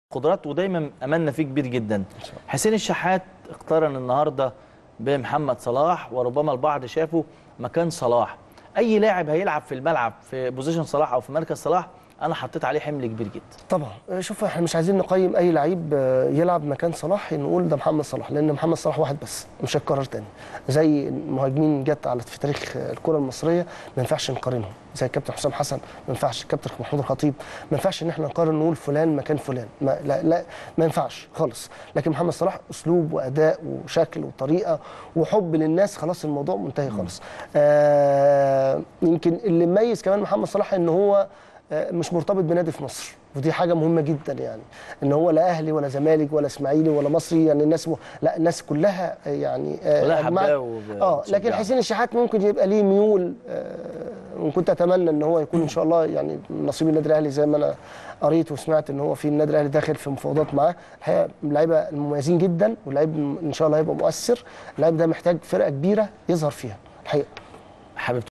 قدرات ودايما املنا فيه كبير جدا حسين الشحات اقترن النهارده بمحمد صلاح وربما البعض شافه مكان صلاح اي لاعب هيلعب في الملعب في بوزيشن صلاح او في مركز صلاح انا حطيت عليه حمل كبير جدا طبعا شوف احنا مش عايزين نقيم اي لعيب آه، يلعب مكان صلاح نقول ده محمد صلاح لان محمد صلاح واحد بس مش هيتكرر تاني زي المهاجمين جت على في تاريخ الكره المصريه ما ينفعش نقارنهم زي الكابتن حسام حسن ما ينفعش الكابتن محمود الخطيب ما ينفعش ان احنا نقارن نقول فلان مكان فلان ما لا, لا ما ينفعش خالص لكن محمد صلاح اسلوب واداء وشكل وطريقه وحب للناس خلاص الموضوع منتهي خالص آه يمكن اللي مميز كمان محمد صلاح ان هو آه، مش مرتبط بنادي في مصر ودي حاجه مهمه جدا يعني ان هو لا اهلي ولا زمالك ولا اسماعيلي ولا مصري يعني الناس م... لا الناس كلها آه، يعني آه، كلها أجمعت- حباه وب- اه لكن وبتشجعه. حسين الشحات ممكن يبقى ليه ميول آه، وكنت اتمنى ان هو يكون ان شاء الله يعني نصيب النادي الاهلي زي ما انا قريت وسمعت ان هو في النادي الاهلي داخل في مفاوضات معاه الحقيقه لعيبه المميزين جدا واللعيب ان شاء الله هيبقى مؤثر اللعيب ده محتاج فرقه كبيره يظهر فيها الحقيقه